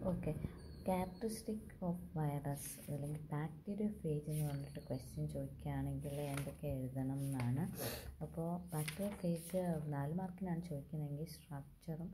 okay characteristic of virus അല്ലെങ്കിൽ bacteria phage എന്ന് പറഞ്ഞിട്ട് ക്വസ്റ്റ്യൻ ചോദിക്കുകയാണെങ്കിൽ എന്തൊക്കെ എഴുതണം എന്നാണ് അപ്പോൾ ബാക്ടീരിയ ഫേജ് നാല് മാർക്കിനാണ് ചോദിക്കുന്നതെങ്കിൽ സ്ട്രക്ചറും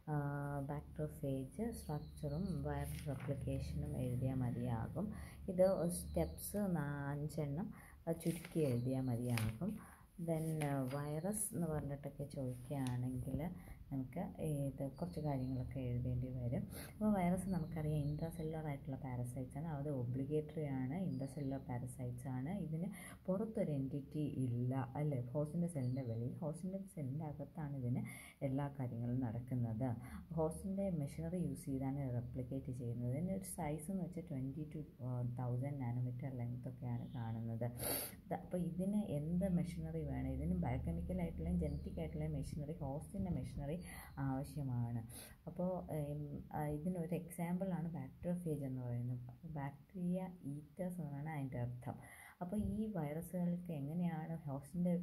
ബാക്ടീരിയ സ്ട്രക്ചറും വൈറൽ റെപ്ലിക്കേഷനും എഴുതിയാൽ മതിയാകും ഇത് സ്റ്റെപ്സ് അഞ്ചെണ്ണം ചുരുക്കി എഴുതിയാൽ മതിയാകും ദെൻ വൈറസ് എന്ന് പറഞ്ഞിട്ടൊക്കെ ചോദിക്കുകയാണെങ്കിൽ നമുക്ക് ഇത് കുറച്ച് കാര്യങ്ങളൊക്കെ എഴുതേണ്ടി വരും അപ്പോൾ വൈറസ് നമുക്കറിയാം ഇൻട്രാസെല്ലുലർ ആയിട്ടുള്ള പാരസൈറ്റ്സ് ആണ് അത് ഒബ്ലിഗേറ്ററി ആണ് ഇൻട്രാസെല്ലുലർ പാരസൈറ്റ്സ് ആണ് ഇതിന് പുറത്തൊരു എൻറ്റിറ്റി ഇല്ല അല്ലേ ഹോസ്റ്റിൻ്റെ സെല്ലിൻ്റെ വെളിയിൽ ഹോസ്റ്റിൻ്റെ സെല്ലിൻ്റെ അകത്താണ് ഇതിന് എല്ലാ കാര്യങ്ങളും നടക്കുന്നത് ഹോസ്റ്റിൻ്റെ മെഷീനറി യൂസ് ചെയ്താണ് റെപ്ലിക്കേറ്റ് ചെയ്യുന്നത് ഇതിൻ്റെ ഒരു സൈസ് എന്ന് വെച്ചാൽ twenty two thousand nanometre length ഒക്കെയാണ് കാണുന്നത് അപ്പോൾ ഇതിന് എന്ത് മെഷീനറി വേണം ഇതിന് ബയോകെമിക്കൽ ആയിട്ടുള്ള ജനറ്റിക് ആയിട്ടുള്ള മെഷീനറി ഹോസ്റ്റിൻ്റെ മെഷീനറി ആവശ്യമാണ് അപ്പോൾ ഇതിനൊരു എക്സാമ്പിളാണ് ബാക്ടീരിയോഫേജ് എന്ന് പറയുന്നത് ബാക്ടീരിയ ഈറ്റേഴ്സ് എന്നാണ് അതിൻ്റെ അർത്ഥം അപ്പോൾ ഈ വൈറസുകൾക്ക് എങ്ങനെയാണ് ഹോസ്റ്റിൻ്റെ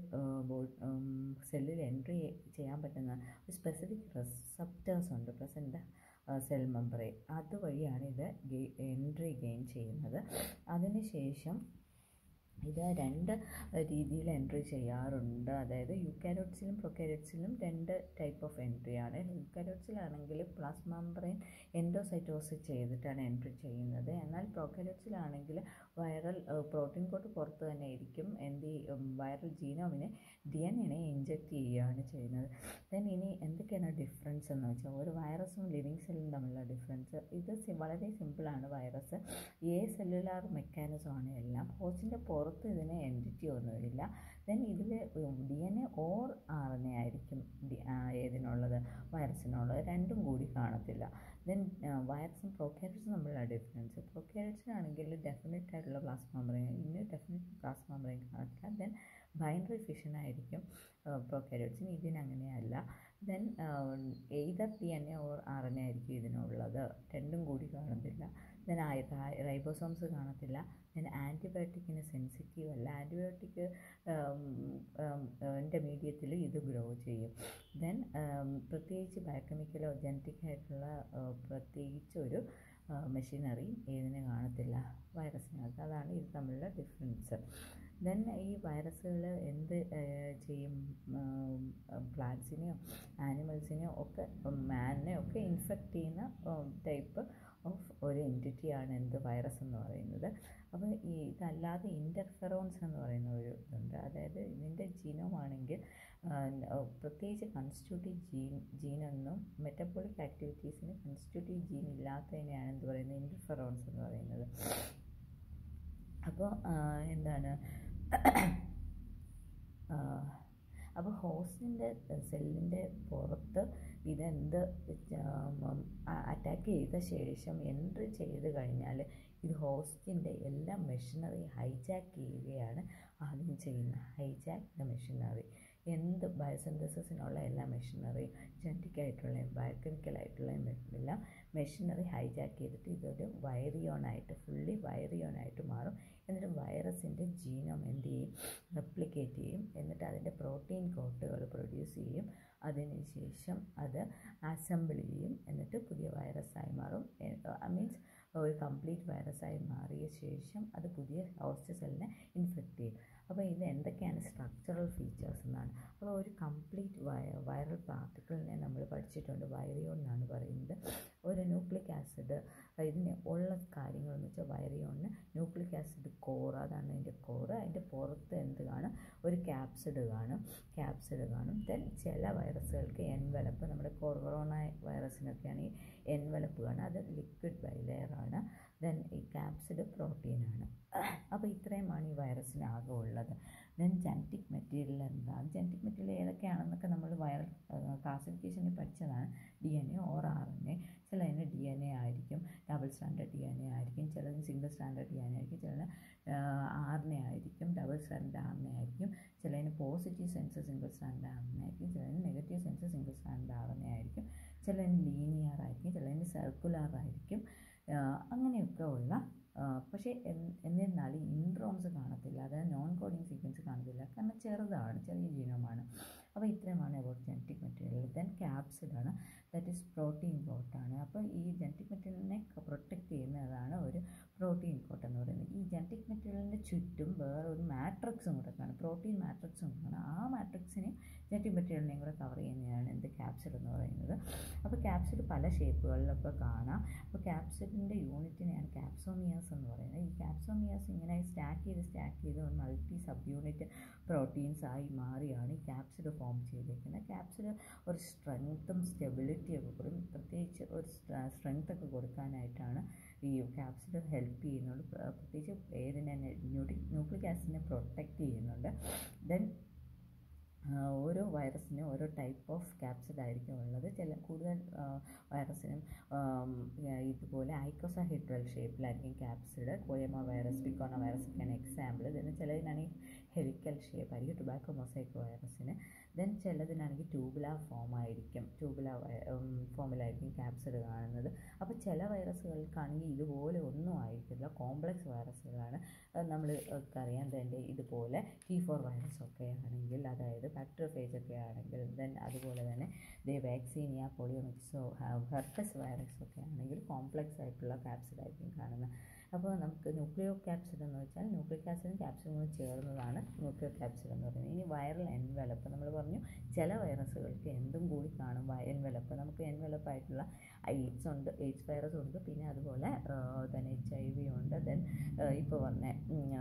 സെല്ലിൽ എൻട്രി ചെയ്യാൻ പറ്റുന്ന ഒരു സ്പെസിഫിക് റിസപ്റ്റേഴ്സ് ഉണ്ട് പ്രസൻറ്റ് സെൽ മെമ്പറെ അതുവഴിയാണ് ഇത് എൻട്രി ഗെയിൻ ചെയ്യുന്നത് അതിനുശേഷം ഇത് രണ്ട് രീതിയിൽ എൻട്രി ചെയ്യാറുണ്ട് അതായത് യൂക്കാരോട്സിലും പ്രൊക്കാരോട്സിലും രണ്ട് ടൈപ്പ് ഓഫ് എൻട്രി ആണ് യൂക്കാരോട്സിലാണെങ്കിൽ പ്ലസ് മെമ്പറൈൻ എൻഡോസൈറ്റോസിസ് ചെയ്തിട്ടാണ് എൻട്രി ചെയ്യുന്നത് എന്നാൽ പ്രൊക്കാരോട്സിലാണെങ്കിൽ വൈറൽ പ്രോട്ടീൻ കോട്ട് പുറത്ത് തന്നെ ആയിരിക്കും എന്ത് വൈറൽ ജീനോമിനെ ഡി എൻ എനെ ഇഞ്ചെക്റ്റ് ചെയ്യുകയാണ് ചെയ്യുന്നത് ദെൻ ഇനി എന്തൊക്കെയാണ് ഡിഫറൻസ് എന്ന് വെച്ചാൽ ഒരു വൈറസും ലിവിങ് സെല്ലും തമ്മിലുള്ള ഡിഫറൻസ് ഇത് വളരെ സിമ്പിളാണ് വൈറസ് ഏ സെല്ലുലാർ മെക്കാനിസമാണ് എല്ലാം ഹോസ്റ്റിൻ്റെ പുറത്ത് പുറത്ത് ഇതിന് എൻറ്റിറ്റി ഒന്നുമില്ല ദെൻ ഇതിൽ D N A or R N A ആയിരിക്കും ഏതിനുള്ളത് വൈറസിനുള്ളത് രണ്ടും കൂടി കാണത്തില്ല ദെൻ വൈറസും പ്രൊക്കാരിറ്റ്സും തമ്മിലുള്ള ഡിഫറൻസ് പ്രൊക്കാരിറ്റ്സിനാണെങ്കിൽ ഡെഫിനറ്റ് ആയിട്ടുള്ള പ്ലാസ് മെമ്പറൈൻ ഇന്ന് ഡെഫിനറ്റ് പ്ലാസ് മെമ്പറൈൻ കാണത്തില്ല ദെൻ ബൈനറി ഫിഷൻ ആയിരിക്കും പ്രൊക്കാരിറ്റ്സിന് ഇതിനങ്ങനെയല്ല then either D N A or R N A ആയിരിക്കും ഇതിനുള്ളത് രണ്ടും കൂടി കാണത്തില്ല ദെൻ റൈബോസോംസ് കാണത്തില്ല ദെൻ ആൻറ്റിബയോട്ടിക്കിന് സെൻസിറ്റീവ് അല്ല ആൻറ്റിബയോട്ടിക് എൻ്റെ മീഡിയത്തിൽ ഇത് ഗ്രോ ചെയ്യും ദെൻ പ്രത്യേകിച്ച് ബയോകെമിക്കലോ ജനറ്റിക് ആയിട്ടുള്ള പ്രത്യേകിച്ച് ഒരു മെഷീനറി ഏതിനെ കാണത്തില്ല വൈറസിനകത്ത് അതാണ് ഇത് തമ്മിലുള്ള ഡിഫറൻസ് ദെൻ ഈ വൈറസുകൾ എന്ത് ചെയ്യും പ്ലാന്റ്സിനെയോ ആനിമൽസിനെയോ ഒക്കെ മാനിനെയോ ഒക്കെ ഇൻഫെക്റ്റ് ചെയ്യുന്ന ടൈപ്പ് ഓഫ് ഒരു എൻറ്റിറ്റിയാണ് എന്ത് വൈറസ് എന്ന് പറയുന്നത് അപ്പോൾ ഈ ഇതല്ലാതെ ഇൻ്റർഫെറോൺസ് എന്ന് പറയുന്ന ഒരു ഇതുണ്ട് അതായത് ഇതിൻ്റെ ജീനോമാണെങ്കിൽ പ്രത്യേകിച്ച് കൺസ്റ്റിറ്റ്യൂട്ടീവ് ജീൻ ജീനൊന്നും മെറ്റബോളിക് ആക്ടിവിറ്റീസിന് കൺസ്റ്റിറ്റ്യൂട്ടീവ് ജീൻ ഇല്ലാത്തതിനെയാണ് എന്ത് പറയുന്നത് ഇൻ്റർഫെറോൺസ് എന്ന് പറയുന്നത് അപ്പോൾ എന്താണ് അപ്പോൾ ഹോസ്റ്റിൻ്റെ സെല്ലിൻ്റെ പുറത്ത് ഇതെന്ത് അറ്റാക്ക് ചെയ്ത ശേഷം എൻട്രി ചെയ്ത് കഴിഞ്ഞാൽ ഇത് ഹോസ്റ്റിൻ്റെ എല്ലാ മെഷീനറി ഹൈജാക്ക് ചെയ്യുകയാണ് ആദ്യം ചെയ്യുന്നത് ഹൈജാക്ക് ദ മെഷീനറി എന്ത് ബയോസിന്തസിനുള്ള എല്ലാ മെഷീനറിയും ജനറ്റിക് ആയിട്ടുള്ള ബയോകെമിക്കൽ ആയിട്ടുള്ള എല്ലാം മെഷീനറി ഹൈജാക്ക് ചെയ്തിട്ട് ഇതൊരു വൈറിയോണായിട്ട് ഫുള്ളി വൈറിയോണായിട്ട് മാറും എന്നിട്ട് വൈറസിൻ്റെ ജീനോം എന്ത് ചെയ്യും റെപ്ലിക്കേറ്റ് ചെയ്യും എന്നിട്ട് അതിൻ്റെ പ്രോട്ടീൻ കോട്ടുകൾ പ്രൊഡ്യൂസ് ചെയ്യും അതിനുശേഷം അത് അസംബിൾ ചെയ്യും എന്നിട്ട് പുതിയ വൈറസായി മാറും മീൻസ് ഒരു കംപ്ലീറ്റ് വൈറസായി മാറിയ ശേഷം അത് പുതിയ ഹോസ്റ്റ് സെല്ലിനെ ഇൻഫെക്റ്റ് ചെയ്യും അപ്പോൾ ഇത് എന്തൊക്കെയാണ് സ്ട്രക്ചറൽ ഫീച്ചേഴ്സ് എന്നാണ് അപ്പോൾ ഒരു കംപ്ലീറ്റ് വൈറൽ പാർട്ടിക്കിളിനെ നമ്മൾ പഠിച്ചിട്ടുണ്ട് വൈറിയോൺ എന്നാണ് പറയുന്നത് ഒരു ന്യൂക്ലിക് ആസിഡ് ഇതിന് ഉള്ള കാര്യങ്ങളെന്ന് വെച്ചാൽ വൈറിയോണിന് ന്യൂക്ലിക് ആസിഡ് കോർ അതാണ് അതിൻ്റെ കോർ അതിൻ്റെ പുറത്ത് എന്ത് കാണും ഒരു ക്യാപ്സിഡ് കാണും ക്യാപ്സിഡ് കാണും ദെൻ ചില വൈറസുകൾക്ക് എൻവലപ്പ് നമ്മുടെ കൊറോണ വൈറസിനൊക്കെയാണ് ഈ എൻവലപ്പ് കാണും അത് ലിക്വിഡ് ബൈലെയറാണ് ദെൻ ഈ ക്യാപ്സിഡ് പ്രോട്ടീനാണ് അപ്പോൾ ഇത്രയുമാണ് ഈ വൈറസിന് ആകെ ഉള്ളത് ദെൻ ജനറ്റിക് മെറ്റീരിയൽ എന്താണ് ജനറ്റിക് മെറ്റീരിയൽ ഏതൊക്കെയാണെന്നൊക്കെ നമ്മൾ വൈറൽ ക്ലാസിഫിക്കേഷനിൽ പഠിച്ചതാണ് D N A or R N A ചിലതിന് ഡി എൻ എ ആയിരിക്കും double standard D N A ആയിരിക്കും ചിലതിന് single standard D N A ആയിരിക്കും ചിലതിന് ആർ എൻ എ ആയിരിക്കും double standard R N A ആയിരിക്കും ചിലതിന് positive sense single standard R N A ആയിരിക്കും ചിലതിന് negative sense single standard R N A ആയിരിക്കും ചിലതിന് ലീനിയർ ആയിരിക്കും ചിലതിന് സർക്കുലർ ആയിരിക്കും അങ്ങനെയൊക്കെ ഉള്ള പക്ഷേ എന്നിരുന്നാലും ഇൻട്രോൺസ് കാണത്തില്ല അതായത് നോൺ കോഡിങ് സീക്വൻസ് കാണത്തില്ല കാരണം ചെറുതാണ് ചെറിയ ജീനോമാണ് അപ്പോൾ ഇത്രയുമാണ് അബൌട്ട് ജനറ്റിക് മെറ്റീരിയൽ ദെൻ ക്യാപ്സിഡാണ് ദാറ്റ് ഈസ് പ്രോട്ടീൻ കോട്ടാണ് അപ്പോൾ ഈ ജനറ്റിക് മെറ്റീരിയലിനെ പ്രൊട്ടക്റ്റ് ചെയ്യുന്നതാണ് ഒരു പ്രോട്ടീൻ കോട്ട് എന്ന് പറയുന്നത് ഈ ജനറ്റിക് മെറ്റീരിയലിൻ്റെ ചുറ്റും വേറെ ഒരു മാട്രിക്സും കൂടെ കാണും പ്രോട്ടീൻ മാട്രിക്സും കാണും ആ മാട്രിക്സിനെ ജനറ്റിക് മെറ്റീരിയലിനെയും കൂടെ കവർ ചെയ്യുന്നതാണ് എന്ത് ക്യാപ്സിഡ് എന്ന് പറയുന്നത് അപ്പോൾ ക്യാപ്സിഡ് പല ഷേപ്പുകളിലൊക്കെ കാണാം അപ്പോൾ ക്യാപ്സിഡിൻ്റെ യൂണിറ്റിനെയാണ് ക്യാപ്സോമിയാസ് എന്ന് പറയുന്നത് ഈ ക്യാപ്സോമിയാസ് ഇങ്ങനെ സ്റ്റാക്ക് ചെയ്ത് സ്റ്റാക്ക് ചെയ്ത് ഒരു മൾട്ടി സബ് യൂണിറ്റ് പ്രോട്ടീൻസ് ആയി മാറിയാണ് ഈ ക്യാപ്സിഡ് ഫോം ചെയ്തിരിക്കുന്നത് ക്യാപ്സിഡ് ഒരു സ്ട്രെങ്ത്തും സ്റ്റെബിലിറ്റി ഒക്കെ കൊടുക്കും പ്രത്യേകിച്ച് ഒരു സ്ട്രെങ്ത് ഒക്കെ കൊടുക്കാനായിട്ടാണ് ഈ ക്യാപ്സിഡ് ഹെൽപ്പ് ചെയ്യുന്നുണ്ട് പ്രത്യേകിച്ച് ഏതിനെ ന്യൂക്ലിക് ആസിഡിനെ പ്രൊട്ടക്റ്റ് ചെയ്യുന്നുണ്ട് ദെൻ ഓരോ വൈറസിനും ഓരോ ടൈപ്പ് ഓഫ് ക്യാപ്സിഡ് ആയിരിക്കും ഉള്ളത് ചില കൂടുതൽ വൈറസിനും ഇതുപോലെ ഐക്കോസഹൈഡ്രൽ ഷേപ്പിലായിരിക്കും ക്യാപ്സിഡ് കോയമ വൈറസ് പിക്കോണ വൈറസ് ഒക്കെയാണ് എക്സാമ്പിൾ ഇതിന് ചിലതിനാണെങ്കിൽ ഹെലിക്കൽ ഷേപ്പ് ആയിരിക്കും ടുബാക്കോ മൊസൈക്ക് വൈറസിന് ദെൻ ചിലതിനാണെങ്കിൽ ട്യൂബുലാർ ഫോം ആയിരിക്കും ട്യൂബുലാർ ഫോമിലായിരിക്കും ക്യാപ്സിഡ് കാണുന്നത് അപ്പോൾ ചില വൈറസുകൾക്കാണെങ്കിൽ ഇതുപോലെ ഒന്നും ആയിരിക്കില്ല കോംപ്ലക്സ് വൈറസുകളാണ് നമ്മൾ അറിയാൻ തന്നെ ഇതുപോലെ ടി ഫോർ വൈറസ് ഒക്കെ ആണെങ്കിൽ അതായത് ബാക്ടീരിയോഫേജ് ഒക്കെ ആണെങ്കിൽ ദെൻ അതുപോലെ തന്നെ ദേ വാക്സീനിയ പോളിയോമിക്സോ ഹെർപ്പസ് വൈറസ് ഒക്കെ ആണെങ്കിൽ കോംപ്ലക്സ് ആയിട്ടുള്ള ക്യാപ്സിഡ് ആയിരിക്കും കാണുന്നത് അപ്പോൾ നമുക്ക് ന്യൂക്ലിയോ ക്യാപ്സിഡ് എന്ന് വെച്ചാൽ ന്യൂക്ലിക് ആസിഡും ക്യാപ്സിഡും കൂടി ചേർന്നതാണ് ന്യൂക്ലിയോ ക്യാപ്സിഡ് എന്ന് പറയുന്നത് ഇനി വൈറൽ എൻവലപ്പ് നമ്മൾ പറഞ്ഞു ചില വൈറസുകൾക്ക് എന്തും കൂടി കാണും എൻവലപ്പ് നമുക്ക് എൻവലപ്പ് ആയിട്ടുള്ള എയ്ഡ്സ് ഉണ്ട് എയ്ഡ്സ് വൈറസ് ഉണ്ട് പിന്നെ അതുപോലെ ദെൻ എച്ച് ഐ വി ഉണ്ട് ദെൻ ഇപ്പോൾ വന്ന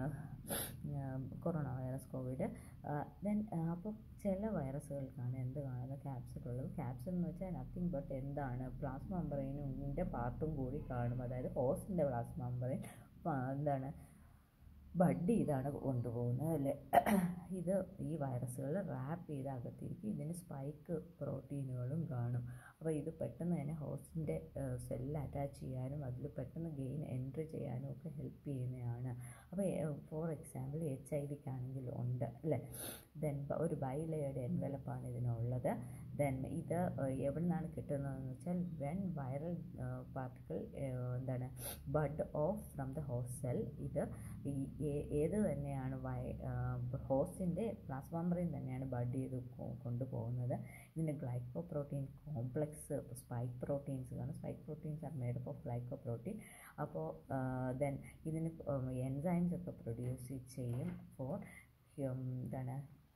കൊറോണ വൈറസ് കോവിഡ് ദെൻ അപ്പോൾ ചില വൈറസുകൾക്കാണ് എന്ത് കാണുന്നത് ക്യാപ്സിഡ് ഉള്ളത് ക്യാപ്സിഡ് എന്ന് വെച്ചാൽ നത്തിങ് ബട്ട് എന്താണ് പ്ലാസ്മ മെമ്പറൈനിൻ്റെ പാർട്ടും കൂടി കാണും അതായത് ഹോസ്റ്റിൻ്റെ പ്ലാസ്മ മെമ്പറൈൻ എന്താണ് ബഡ് ചെയ്താണ് കൊണ്ടുപോകുന്നത് അല്ലേ ഇത് ഈ വൈറസുകൾ റാപ്പ് ചെയ്ത് അകത്തിരിക്കും ഇതിന് സ്പൈക്ക് പ്രോട്ടീനുകളും കാണും അപ്പോൾ ഇത് പെട്ടെന്ന് തന്നെ ഹോസ്റ്റിൻ്റെ സെല്ലിൽ അറ്റാച്ച് ചെയ്യാനും അതിൽ പെട്ടെന്ന് ഗെയിൻ എൻട്രി ചെയ്യാനും ഒക്കെ ഹെൽപ്പ് ചെയ്യുന്നതാണ് അപ്പോൾ ഫോർ എക്സാമ്പിൾ എച്ച് ഐ വിക്കാണെങ്കിൽ ഉണ്ട് അല്ലേ ദെൻ ഒരു ബൈ ലെയർഡ് എൻവലപ്പാണ് ഇതിനുള്ളത് ദെൻ ഇത് എവിടെ നിന്നാണ് കിട്ടുന്നതെന്ന് വെച്ചാൽ വെൻ വൈറൽ പാർട്ടിക്കിൾ എന്താണ് bud off from the host cell ഇത് ഈ ഏത് തന്നെയാണ് വൈ ഹോസ്റ്റിൻ്റെ പ്ലാസ്മംബ്രെയിൻ തന്നെയാണ് ബഡ് ചെയ്ത് കൊണ്ടുപോകുന്നത് ഇതിൻ്റെ glycoprotein complex spike proteins കാണും spike proteins are made of glycoprotein അപ്പോൾ ദെൻ ഇതിന് എൻസൈംസ് ഒക്കെ പ്രൊഡ്യൂസ് ചെയ്യും ഫോർ എന്താണ്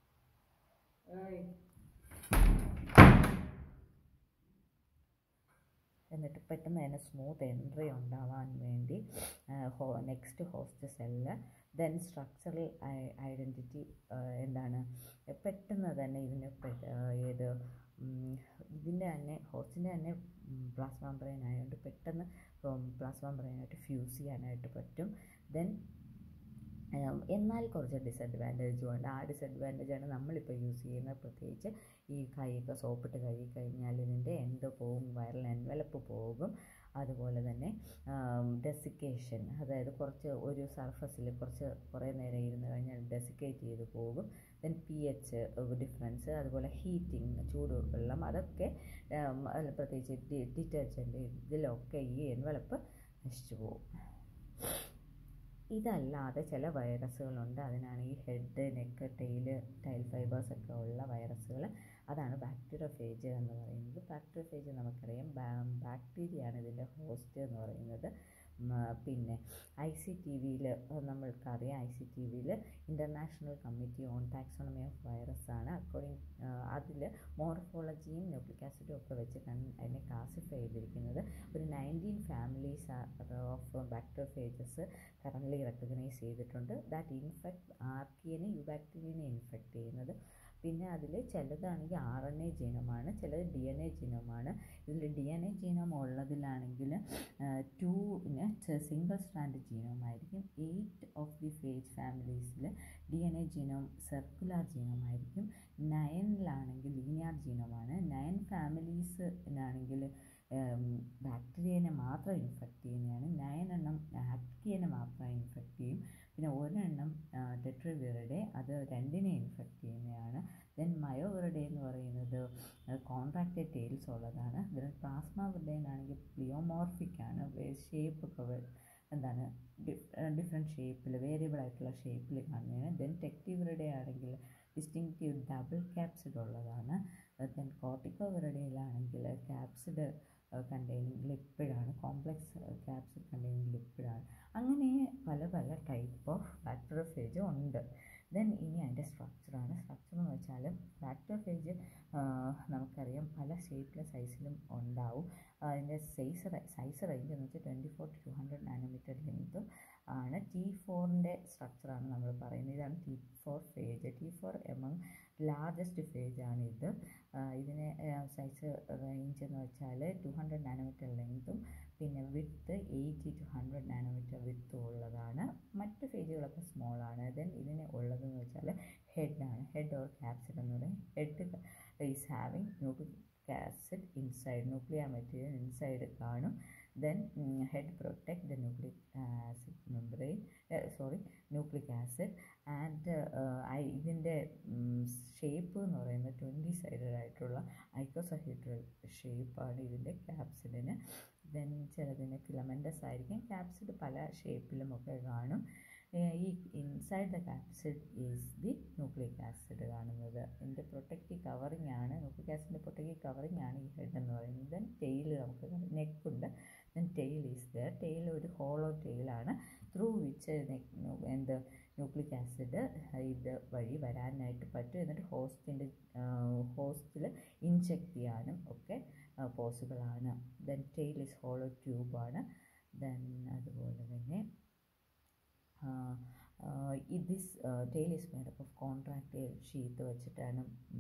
എന്നിട്ട് പെട്ടെന്ന് തന്നെ സ്മൂത്ത് എൻട്രി ഉണ്ടാവാൻ വേണ്ടി ഹോ next host cell then structural identity എന്താണ് പെട്ടെന്ന് തന്നെ ഇതിന് ഏത് ഇതിൻ്റെ തന്നെ ഹോസ്റ്റിൻ്റെ തന്നെ പ്ലാസ്മ ബ്രെയിൻ ആയതുകൊണ്ട് പെട്ടെന്ന് പ്ലാസ്മ ബ്രെയിനായിട്ട് ഫ്യൂസ് ചെയ്യാനായിട്ട് പറ്റും ദെൻ എന്നാൽ കുറച്ച് ഡിസഡ്വാൻറ്റേജും ഉണ്ട് ആ ഡിസഡ്വാൻറ്റേജാണ് നമ്മളിപ്പോൾ യൂസ് ചെയ്യുന്നത് പ്രത്യേകിച്ച് ഈ കൈയൊക്കെ സോപ്പിട്ട് കഴുകി കഴിഞ്ഞാൽ ഇതിൻ്റെ എന്ത് പോകും വൈറൽ എൻവലപ്പ് പോകും അതുപോലെ തന്നെ ഡെസിക്കേഷൻ അതായത് കുറച്ച് ഒരു സർഫസിൽ കുറച്ച് കുറേ നേരം ഇരുന്ന് കഴിഞ്ഞാൽ ഡെസിക്കേറ്റ് ചെയ്ത് പോകും ദെൻ പി എച്ച് ഡിഫറൻസ് അതുപോലെ ഹീറ്റിംഗ് ചൂട് വെള്ളം അതൊക്കെ പ്രത്യേകിച്ച് ഡിറ്റർജൻറ്റ് ഇതിലൊക്കെ ഈ എൻവലപ്പ് നശിച്ചു പോകും ഇതല്ലാതെ ചില വൈറസുകളുണ്ട് അതിനാണ് ഈ head neck tail tail fibres ഒക്കെ ഉള്ള വൈറസുകൾ അതാണ് ബാക്ടീരിയോഫേജ് എന്ന് പറയുന്നത് ബാക്ടീരിയോഫേജ് നമുക്കറിയാം ബാക്ടീരിയയാണ് ഇതിൻ്റെ ഹോസ്റ്റ് എന്ന് പറയുന്നത് പിന്നെ ഐ സി ടി വിയിൽ നമ്മൾക്കറിയാം ഐ സി ടി വിയിൽ international committee on taxonomy of virus ആണ് അക്കോർഡിംഗ് അതിൽ മോർഫോളജിയും ന്യൂക്ലിക് ആസിഡും ഒക്കെ വെച്ചിട്ടാണ് അതിനെ ക്ലാസിഫൈ ചെയ്തിരിക്കുന്നത് ഒരു nineteen families of bacteriophages currently recognise ചെയ്തിട്ടുണ്ട് ദാറ്റ് ഇൻഫെക്ട് ആർക്കിയനെ യുബാക്ടീരിയനെ ഇൻഫെക്റ്റ് ചെയ്യുന്നത് പിന്നെ അതിൽ ചിലതാണെങ്കിൽ ആർ എൻ എ ജീനമാണ് ചിലത് ഡി എൻ എ ജീനമാണ് ഇതിൽ ഡി എൻ എ ജീനം ഉള്ളതിലാണെങ്കിൽ ടൂവിന് സിംഗിൾ സ്ട്രാൻഡ് ജീനോമായിരിക്കും എയ്റ്റ് ഓഫ് ദി ഫേജ് ഫാമിലീസിൽ D N A genome circular ജീനോമായിരിക്കും നയനിലാണെങ്കിൽ ലീനിയർ ജീനോമാണ് നയൻ ഫാമിലീസിനാണെങ്കിൽ ബാക്ടീരിയനെ മാത്രം ഇൻഫെക്റ്റ് ചെയ്യുന്നതാണ് നയൻ എണ്ണം ആക്ടിയനെ മാത്രം ഇൻഫെക്റ്റ് ചെയ്യും പിന്നെ ഒരെണ്ണം ടെട്രവിറിഡെ അത് രണ്ടിനെ ഇൻഫെക്റ്റ് ചെയ്യുന്നതാണ് ദെൻ മയോവിറിഡെ എന്ന് പറയുന്നത് കോൺട്രാക്റ്റഡ് ടെയിൽസ് ഉള്ളതാണ് ദെൻ പ്ലാസ്മ വിറിഡെയിലാണെങ്കിൽ പ്ലിയോമോർഫിക് ആണ് ഷേപ്പ് ഒക്കെ എന്താണ് ഡിഫറെൻറ്റ് ഷേപ്പിൽ വേരിയബിൾ ആയിട്ടുള്ള ഷേപ്പിൽ കാണുന്നതാണ് ദെൻ ടെക്റ്റിവറുടെ ആണെങ്കിൽ ഡിസ്റ്റിങ്റ്റീവ് ഡബിൾ ക്യാപ്സിഡ് ഉള്ളതാണ് ദെൻ കോർട്ടിക്കോവറുടെയിലാണെങ്കിൽ ക്യാപ്സിഡ് കണ്ടെയ്നിങ് ലിപ്പിഡാണ് കോംപ്ലക്സ് ക്യാപ്സിഡ് കണ്ടെയ്നിങ് ലിപ്പിഡാണ് അങ്ങനെ പല പല ടൈപ്പ് ഓഫ് ബാക്ടീരിയോഫേജ് ഉണ്ട് ദെൻ ഇനി അതിൻ്റെ സ്ട്രക്ചറാണ് സ്ട്രക്ചർ എന്ന് വെച്ചാൽ ബാക്ടീരിയോഫേജ് നമുക്കറിയാം പല ഷേപ്പിലും സൈസിലും ഉണ്ടാവും അതിൻ്റെ സൈസ് സൈസ് റേഞ്ച് എന്ന് വെച്ചാൽ twenty four to two hundred nanometre ലെങ്ത്തും ആണ് ടി ഫോറിൻ്റെ സ്ട്രക്ചറാണ് നമ്മൾ പറയുന്നത് ഇതാണ് T four phage T four among largest phage ആണ് ഇത് ഇതിന് സൈസ് റേഞ്ച് എന്ന് വെച്ചാൽ ടു ഹൺഡ്രഡ് നാനോമീറ്റർ ലെങ്ത്തും പിന്നെ width eighty two hundred nanometre width ഉള്ളതാണ് മറ്റ് ഫേജുകളൊക്കെ സ്മോൾ ആണ് ദെൻ ഇതിന് ഉള്ളതെന്ന് വെച്ചാൽ ഹെഡാണ് ഹെഡ് ഓർ ക്യാപ്സിഡ് എന്ന് പറയും head is having nucleic acid inside nuclear material inside കാണും then head protect the nucleic acid membrane sorry nucleic acid and ഇതിൻ്റെ ഷേപ്പ് എന്ന് പറയുന്നത് ട്വൻറ്റി സൈഡഡ് ആയിട്ടുള്ള ഐക്കോസഹീഡ്രൽ ഷേപ്പാണ് ഇതിൻ്റെ ക്യാപ്സിഡിന് ദെൻ ചിലതിന് ഫിലമെൻറ്റസ് ആയിരിക്കും ക്യാപ്സിഡ് പല ഷേപ്പിലുമൊക്കെ കാണും ഈ inside the capsid is the nucleic acid കാണുന്നത് ഇതിൻ്റെ പ്രൊട്ടക്റ്റീവ് കവറിങ് ആണ് ന്യൂക്ലിക് ആസിഡിൻ്റെ പ്രൊട്ടക്റ്റീവ് കവറിങ് ആണ് ഈ ഹെഡ് എന്ന് പറയുന്നത് ദെൻ ടെയിൽ നമുക്ക് നെക്കുണ്ട് then tail is there tail ഒരു ഹോളോ ടെയിലാണ് ത്രൂ വിച്ച് എന്ത് ന്യൂക്ലിക് ആസിഡ് ഇത് വഴി വരാനായിട്ട് പറ്റും എന്നിട്ട് ഹോസ്റ്റിൻ്റെ ഹോസ്റ്റിൽ ഇൻജെക്ട് ചെയ്യാനും ഒക്കെ പോസിബിളാണ് ദെൻ ടെയിൽ ഈസ് ഹോളോ ട്യൂബാണ് ദെൻ അതുപോലെ തന്നെ this tail is made up of contractile sheath വെച്ചിട്ടാണ്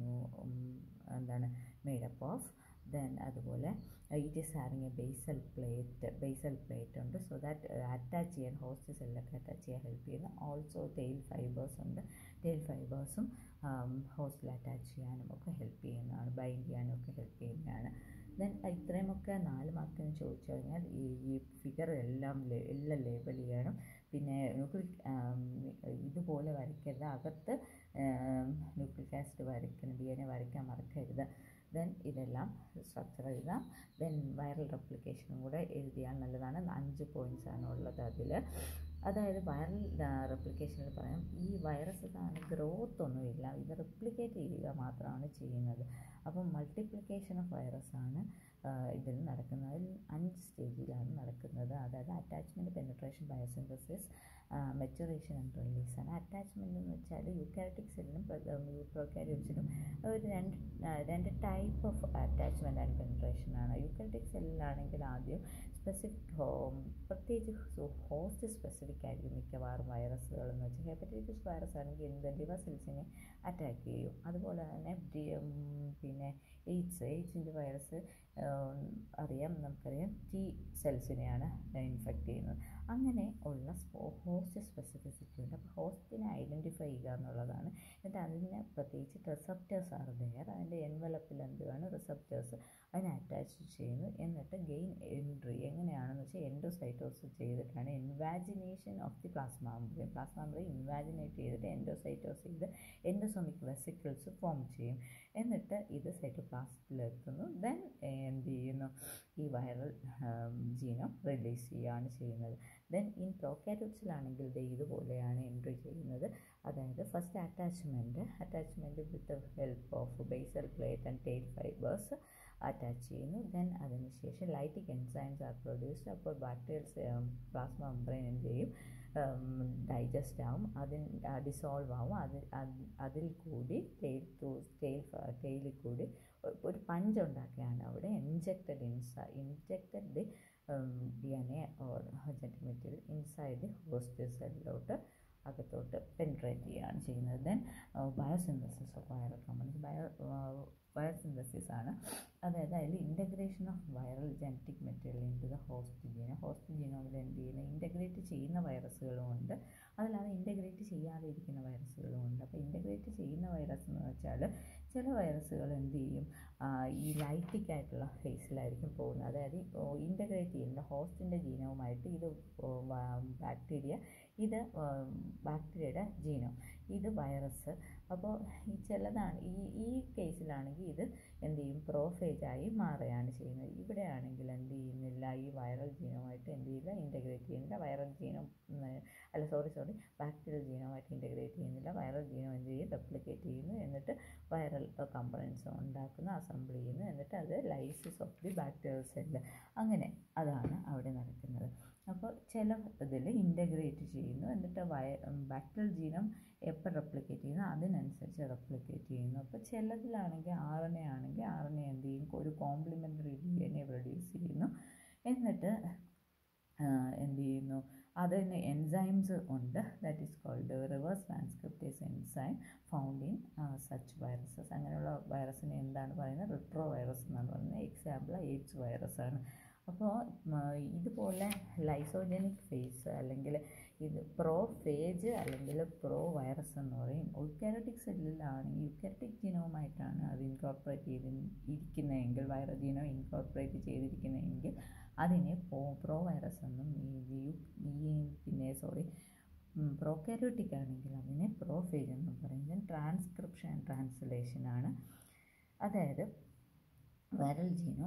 എന്താണ് മേഡപ്പ് ഓഫ് ദെൻ അതുപോലെ it is having a basal plate basal plate ഉണ്ട് സോ ദാറ്റ് അറ്റാച്ച് ചെയ്യാൻ ഹോസ്റ്റ് സെല്ലൊക്കെ അറ്റാച്ച് ചെയ്യാൻ ഹെൽപ്പ് ചെയ്യുന്നു ഓൾസോ ടെയിൽ ഫൈബേഴ്സ് ഉണ്ട് ടെയിൽ ഫൈബേഴ്സും ഹോസ്റ്റിൽ അറ്റാച്ച് ചെയ്യാനും ഒക്കെ ഹെൽപ്പ് ചെയ്യുന്നതാണ് ബൈൻഡ് ചെയ്യാനും ഒക്കെ ഹെൽപ്പ് ചെയ്യുന്നതാണ് ദെൻ ഇത്രയുമൊക്കെ നാല് മാർക്കിന് ചോദിച്ചു കഴിഞ്ഞാൽ ഈ ഈ ഫിഗർ എല്ലാം എല്ലാം ലേബൽ ചെയ്യണം പിന്നെ ന്യൂക്ലിക് ഇതുപോലെ വരയ്ക്കരുത് അകത്ത് ന്യൂക്ലിക് ആസിഡ് വരയ്ക്കണം ഡി എൻ എ വരയ്ക്കാൻ മറക്കരുത് ദെൻ ഇതെല്ലാം സ്ട്രക്ചർ എഴുതാം ദെൻ വൈറൽ റെപ്ലിക്കേഷനും കൂടെ എഴുതിയാൽ നല്ലതാണ് അഞ്ച് പോയിൻറ്റ്സ് ആണ് ഉള്ളത് അതിൽ അതായത് വൈറൽ റെപ്ലിക്കേഷനിൽ പറയാം ഈ വൈറസസ് ആണ് ഗ്രോത്ത് ഒന്നുമില്ല ഇത് റെപ്ലിക്കേറ്റ് ചെയ്യുക മാത്രമാണ് ചെയ്യുന്നത് അപ്പം മൾട്ടിപ്ലിക്കേഷൻ ഓഫ് വൈറസ് ആണ് ഇതിൽ നടക്കുന്നത് അതിൽ അഞ്ച് സ്റ്റേജിലാണ് നടക്കുന്നത് അതായത് attachment penetration biosynthesis maturation and release ആണ് അറ്റാച്ച്മെൻറ്റ് എന്ന് വെച്ചാൽ യൂക്കാരിറ്റിക് സെല്ലിനും പ്രൊക്കാരിയോട്സിനും ഒരു രണ്ട് രണ്ട് type of attachment and penetration ആണ് യൂക്കാരിറ്റിക് സെല്ലിലാണെങ്കിൽ ആദ്യം സ്പെസിഫിക് പ്രത്യേകിച്ച് ഹോസ്റ്റ് സ്പെസിഫിക് ആയിരിക്കും മിക്കവാറും വൈറസുകൾ എന്ന് വെച്ചാൽ ഹെപ്പറ്റൈറ്റിസ് വൈറസ് ആണെങ്കിൽ എന്ത് ലിവർ സെൽസിനെ അറ്റാക്ക് ചെയ്യും അതുപോലെ തന്നെ പിന്നെ എയ്ഡ്സ് എയ്ഡ്സിൻ്റെ വൈറസ് അറിയാം നമുക്കറിയാം ടി സെൽസിനെയാണ് ഇൻഫെക്റ്റ് ചെയ്യുന്നത് അങ്ങനെ ഉള്ള ഹോസ്റ്റ് സ്പെസിഫിസിറ്റി ഉണ്ട് അപ്പോൾ ഹോസ്റ്റിനെ ഐഡൻറ്റിഫൈ ചെയ്യുക എന്നുള്ളതാണ് എന്നിട്ട് അതിന് പ്രത്യേകിച്ച് റിസപ്റ്റേഴ്സ് ആണ് ദയർ അതിൻ്റെ എൻവലപ്പിൽ എന്തുവാണ് റിസപ്റ്റേഴ്സ് അതിനെ അറ്റാച്ച് ചെയ്യുന്നു എന്നിട്ട് ഗെയിൻ എൻട്രി എങ്ങനെയാണെന്ന് വെച്ചാൽ എൻഡോസൈറ്റോസ് ചെയ്തിട്ടാണ് invagination of the plasma membrane plasma membrane invaginate ചെയ്തിട്ട് എൻഡോസൈറ്റോസ് ചെയ്ത് എൻഡോസോമിക് വെസിക്കിൾസ് ഫോം ചെയ്യും എന്നിട്ട് ഇത് സൈറ്റോപ്ലാസ്റ്റിലെത്തുന്നു ദെൻ എന്ത് ചെയ്യുന്നു ഈ വൈറൽ ജീനം റിലീസ് ചെയ്യുകയാണ് ചെയ്യുന്നത് ദെൻ ഇൻ പ്രോക്കാരിയോട്സിലാണെങ്കിൽ ഇത് ഇതുപോലെയാണ് എൻട്രി ചെയ്യുന്നത് അതായത് first attachment attachment with help of basal plate and tail fibres attach ചെയ്യുന്നു ദെൻ അതിനുശേഷം ലൈറ്റിക് എൻസൈംസ് ആർ പ്രൊഡ്യൂസ്ഡ് അപ്പോൾ ബാക്ടീരിയൽസ് പ്ലാസ്മ മെംബ്രെയിൻ എന്ത് ചെയ്യും ഡൈജസ്റ്റ് ആവും അതിൽ ഡിസോൾവ് ആവും അതിൽ അതിൽ കൂടി ടെയിൽ ടു ടെയിൽ ടെയിലിൽ കൂടി ഒരു പഞ്ച് ഉണ്ടാക്കുകയാണ് അവിടെ ഇൻജെക്റ്റഡ് ഇൻസ injected the D N A or genetic material inside the host സെല്ലിലോട്ട് അകത്തോട്ട് പെൻട്രേറ്റ് ചെയ്യുകയാണ് ചെയ്യുന്നത് then biosynthesis of viral components bio biosynthesis ആണ് അതായത് അതിൽ integration of viral genetic material into the host genome host ജീനോമിൽ എന്ത് ചെയ്യുന്ന ഇൻ്റഗ്രേറ്റ് ചെയ്യുന്ന വൈറസുകളും ഉണ്ട് അതല്ലാതെ ഇൻ്റഗ്രേറ്റ് ചെയ്യാതെ ഇരിക്കുന്ന വൈറസുകളും ഉണ്ട് അപ്പോൾ ഇൻ്റഗ്രേറ്റ് ചെയ്യുന്ന വൈറസ് എന്ന് വെച്ചാൽ ചില വൈറസുകൾ എന്ത് ചെയ്യും ഈ ലൈറ്റിക് ആയിട്ടുള്ള ഫേസിലായിരിക്കും പോകുന്നത് അതായത് ഇൻ്റഗ്രേറ്റ് ചെയ്യുന്ന ഹോസ്റ്റിൻ്റെ ജീനവുമായിട്ട് ഇത് ബാക്ടീരിയ ഇത് ബാക്ടീരിയയുടെ ജീനോം ഇത് വൈറസ് അപ്പോൾ ഈ ചിലതാണ് ഈ ഈ കേസിലാണെങ്കിൽ ഇത് എന്ത് ചെയ്യും പ്രോഫേജായി മാറുകയാണ് ചെയ്യുന്നത് ഇവിടെ ആണെങ്കിൽ എന്ത് ചെയ്യുന്നില്ല ചെയ്യുന്നില്ല ഈ വൈറൽ ജീനുമായിട്ട് എന്ത് ചെയ്യില്ല ഇൻ്റഗ്രേറ്റ് ചെയ്യുന്നില്ല വൈറൽ ജീനും അല്ല സോറി സോറി ബാക്ടീരിയൽ ജീനുമായിട്ട് ഇൻ്റഗ്രേറ്റ് ചെയ്യുന്നില്ല വൈറൽ ജീനും എന്ത് ചെയ്യും റെപ്ലിക്കേറ്റ് ചെയ്യുന്നു എന്നിട്ട് വൈറൽ കമ്പണൻസ് ഉണ്ടാക്കുന്നു അസംബിൾ ചെയ്യുന്നു എന്നിട്ട് അത് lysis of the bacterial cell അങ്ങനെ അതാണ് അവിടെ നടക്കുന്നത് അപ്പോൾ ചില ഇതിൽ ഇൻ്റഗ്രേറ്റ് ചെയ്യുന്നു എന്നിട്ട് വയ ബാക്ടീരിയൽ ജീനം എപ്പോൾ റെപ്ലിക്കേറ്റ് ചെയ്യുന്നു അതിനനുസരിച്ച് റെപ്ലിക്കേറ്റ് ചെയ്യുന്നു അപ്പോൾ ചിലതിലാണെങ്കിൽ ആർ എൻ എ ആണെങ്കിൽ ആർ എൻ എ എന്ത് ചെയ്യും ഒരു complementary D N A produce ചെയ്യുന്നു എന്നിട്ട് എന്ത് ചെയ്യുന്നു അതിന് എൻസൈംസ് ഉണ്ട് that is called reverse transcriptase enzyme found in such viruses അങ്ങനെയുള്ള വൈറസിനെ എന്താണ് പറയുന്നത് റിട്രോ വൈറസ് എന്നാണ് പറയുന്നത് എക്സാമ്പിൾ എയ്ഡ്സ് വൈറസ് ആണ് അപ്പോൾ ഇതുപോലെ ലൈസോജനിക് ഫേസ് അല്ലെങ്കിൽ ഇത് പ്രോ ഫേജ് അല്ലെങ്കിൽ പ്രോ വൈറസ് എന്ന് പറയും യുക്കാരറ്റിക് സെല്ലിലാണെങ്കിൽ യുക്കാരറ്റിക് ജീനവുമായിട്ടാണ് അത് ഇൻകോർപ്പറേറ്റ് ചെയ്ത് ഇരിക്കുന്നതെങ്കിൽ വൈറസ് ജീനോ ഇൻകോർപ്പറേറ്റ് ചെയ്തിരിക്കുന്നതെങ്കിൽ അതിനെ പ്രോ പ്രോ വൈറസ് എന്നും ഈ പിന്നെ സോറി പ്രോകാരിയോട്ടിക് ആണെങ്കിൽ അതിനെ പ്രോഫേജ് എന്നും പറയും ട്രാൻസ്ക്രിപ്ഷൻ ആൻഡ് ട്രാൻസ്ലേഷൻ ആണ് അതായത് വൈറൽ ജീനും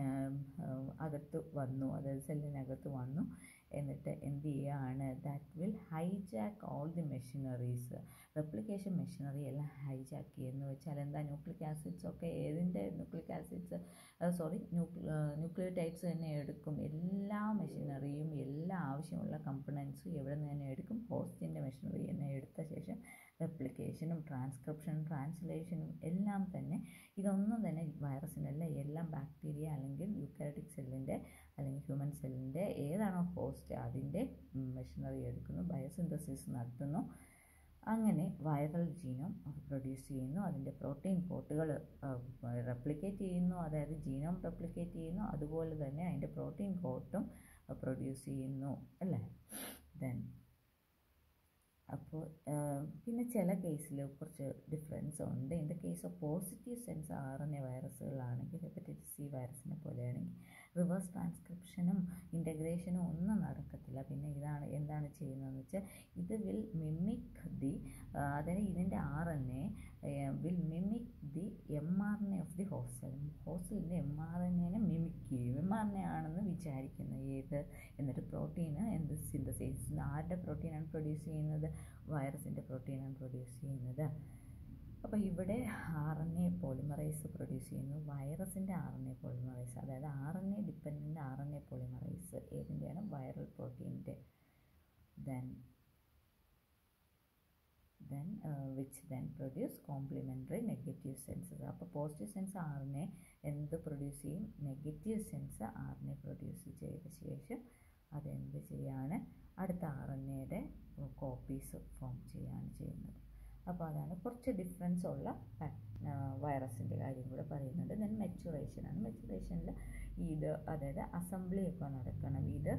അകത്ത് വന്നു അതായത് സെല്ലിനകത്ത് വന്നു എന്നിട്ട് എന്ത് ചെയ്യുകയാണ് that will hijack all the machineries replication machinery എല്ലാം ഹൈജാക്ക് ചെയ്യുന്നു വെച്ചാൽ എന്താ ന്യൂക്ലിക് ആസിഡ്സ് ഒക്കെ ഏതിൻ്റെ ന്യൂക്ലിക് ആസിഡ്സ് സോറി ന്യൂക്ലിയോടൈഡ്സ് തന്നെ എടുക്കും എല്ലാ മെഷീനറിയും എല്ലാ ആവശ്യമുള്ള കമ്പണൻസും എവിടെ നിന്ന് തന്നെ എടുക്കും ഹോസ്റ്റിൻ്റെ മെഷീനറി തന്നെ എടുത്ത ശേഷം റെപ്ലിക്കേഷനും ട്രാൻസ്ക്രിപ്ഷനും ട്രാൻസ്ലേഷനും എല്ലാം തന്നെ ഇതൊന്നും തന്നെ വൈറസിനല്ല എല്ലാം ബാക്ടീരിയ അല്ലെങ്കിൽ യൂക്കാരിറ്റിക് സെല്ലിൻ്റെ അല്ലെങ്കിൽ ഹ്യൂമൻ സെല്ലിൻ്റെ ഏതാണോ ഹോസ്റ്റ് അതിൻ്റെ മെഷീനറി എടുക്കുന്നു ബയോസിന്തസിസ് നടത്തുന്നു അങ്ങനെ വൈറൽ ജീനോം പ്രൊഡ്യൂസ് ചെയ്യുന്നു അതിൻ്റെ പ്രോട്ടീൻ കോട്ടുകൾ റെപ്ലിക്കേറ്റ് ചെയ്യുന്നു അതായത് ജീനോം റെപ്ലിക്കേറ്റ് ചെയ്യുന്നു അതുപോലെ തന്നെ അതിൻ്റെ പ്രോട്ടീൻ കോട്ടും പ്രൊഡ്യൂസ് ചെയ്യുന്നു അല്ലേ ദെൻ അപ്പോൾ പിന്നെ ചില കേസിൽ കുറച്ച് ഡിഫറൻസ് ഉണ്ട് in the case of positive sense R N A വൈറസുകളാണെങ്കിൽ ഹെപ്പറ്റൈറ്റിസ് സി വൈറസിനെ പോലെയാണെങ്കിൽ റിവേഴ്സ് ട്രാൻസ്ക്രിപ്ഷനും ഇൻ്റഗ്രേഷനും ഒന്നും നടക്കത്തില്ല പിന്നെ ഇതാണ് എന്താണ് ചെയ്യുന്നതെന്ന് വെച്ചാൽ ഇത് വിൽ മിമിക് ദി അതായത് ഇതിൻ്റെ R N A will mimic the M R N A of the hostel ഹോസ്റ്റലിൻ്റെ എം ആർ എൻ എനെ മിമിക് ചെയ്യും എം ആർ എൻ എ ആണെന്ന് വിചാരിക്കുന്നു ഏത് എന്നിട്ട് പ്രോട്ടീന് എന്ത് സിന്തസൈസ് ആരുടെ പ്രോട്ടീനാണ് പ്രൊഡ്യൂസ് ചെയ്യുന്നത് വൈറസിൻ്റെ പ്രോട്ടീനാണ് പ്രൊഡ്യൂസ് ചെയ്യുന്നത് അപ്പോൾ ഇവിടെ R N A polymerase produce ചെയ്യുന്നു വൈറസിൻ്റെ ആർ എൻ എ പോളിമറൈസ് അതായത് R N A dependent R N A polymerase ഏതിൻ്റെയാണ് വൈറൽ പ്രോട്ടീൻ്റെ then then which then produce complementary negative senses അപ്പോൾ പോസിറ്റീവ് സെൻസ് ആറിനെ എന്ത് പ്രൊഡ്യൂസ് ചെയ്യും നെഗറ്റീവ് സെൻസ് ആറിനെ പ്രൊഡ്യൂസ് ചെയ്ത ശേഷം അതെന്ത് ചെയ്യാണ് അടുത്ത ആർ എൻ എയുടെ കോപ്പീസ് ഫോം ചെയ്യാണ് ചെയ്യുന്നത് അപ്പോൾ അതാണ് കുറച്ച് ഡിഫറൻസ് ഉള്ള വൈറസിൻ്റെ കാര്യം കൂടെ പറയുന്നുണ്ട് ദെൻ മെച്ചുറേഷനാണ് മെച്ചുറേഷനിൽ ഇത് അതായത് അസംബ്ലി ഒക്കെ നടക്കണം ഇത്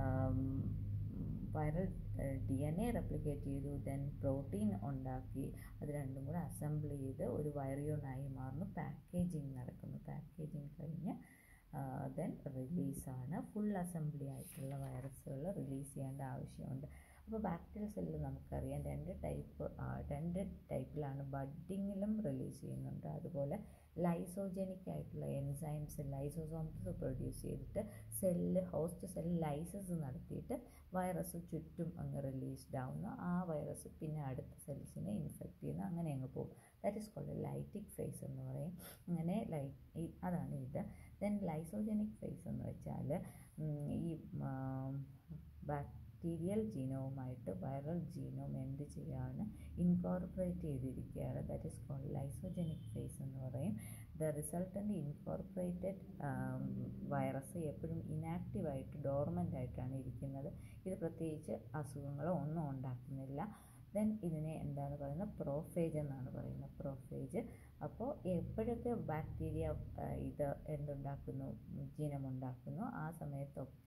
viral D N A replicate ചെയ്തു ദെൻ പ്രോട്ടീൻ ഉണ്ടാക്കി അത് രണ്ടും കൂടെ അസംബിൾ ചെയ്ത് ഒരു വൈറിയോണായി മാറുന്നു പാക്കേജിങ് നടക്കുന്നു പാക്കേജിങ് കഴിഞ്ഞ് ദെൻ റിലീസാണ് ഫുൾ അസംബ്ലി ആയിട്ടുള്ള വൈറസുകൾ റിലീസ് ചെയ്യേണ്ട ആവശ്യമുണ്ട് അപ്പോൾ ബാക്ടീരിയൽ സെല്ല് നമുക്കറിയാം രണ്ട് ടൈപ്പ് രണ്ട് ടൈപ്പിലാണ് ബഡ്ഡിങ്ങിലും റിലീസ് ചെയ്യുന്നുണ്ട് അതുപോലെ ലൈസോജനിക് ആയിട്ടുള്ള എൻസൈംസ് ലൈസോസോംസ് പ്രൊഡ്യൂസ് ചെയ്തിട്ട് സെല്ല് ഹോസ്റ്റ് സെല്ല് ലൈസസ് നടത്തിയിട്ട് വൈറസ് ചുറ്റും അങ്ങ് റിലീസ്ഡ് ആവുന്നു ആ വൈറസ് പിന്നെ അടുത്ത സെൽസിനെ ഇൻഫെക്റ്റ് ചെയ്യുന്നു അങ്ങനെ അങ്ങ് പോകും that is called lytic phase എന്ന് പറയും അങ്ങനെ ലൈറ്റ് അതാണ് ഇത് ദെൻ ലൈസോജനിക് ഫേസ് എന്ന് വെച്ചാൽ ഈ ബാക്ടീരിയൽ ജീനവുമായിട്ട് വൈറൽ ജീനോം എന്ത് ചെയ്യാണ് ഇൻകോർപ്പറേറ്റ് ചെയ്തിരിക്കുകയാണ് that is called lysogenic phase എന്ന് പറയും ദ റിസൾട്ടൻ്റ് ഇൻകോർപ്പറേറ്റഡ് വൈറസ് എപ്പോഴും ഇനാക്റ്റീവായിട്ട് ഡോർമൻ്റ് ആയിട്ടാണ് ഇരിക്കുന്നത് ഇത് പ്രത്യേകിച്ച് അസുഖങ്ങളോ ഒന്നും ഉണ്ടാക്കുന്നില്ല ദെൻ ഇതിനെ എന്താണ് പറയുന്നത് പ്രോഫേജ് എന്നാണ് പറയുന്നത് പ്രോഫേജ് അപ്പോൾ എപ്പോഴൊക്കെ ബാക്ടീരിയ ഇത് എന്തുണ്ടാക്കുന്നു ജീനം ഉണ്ടാക്കുന്നു ആ സമയത്തൊക്കെ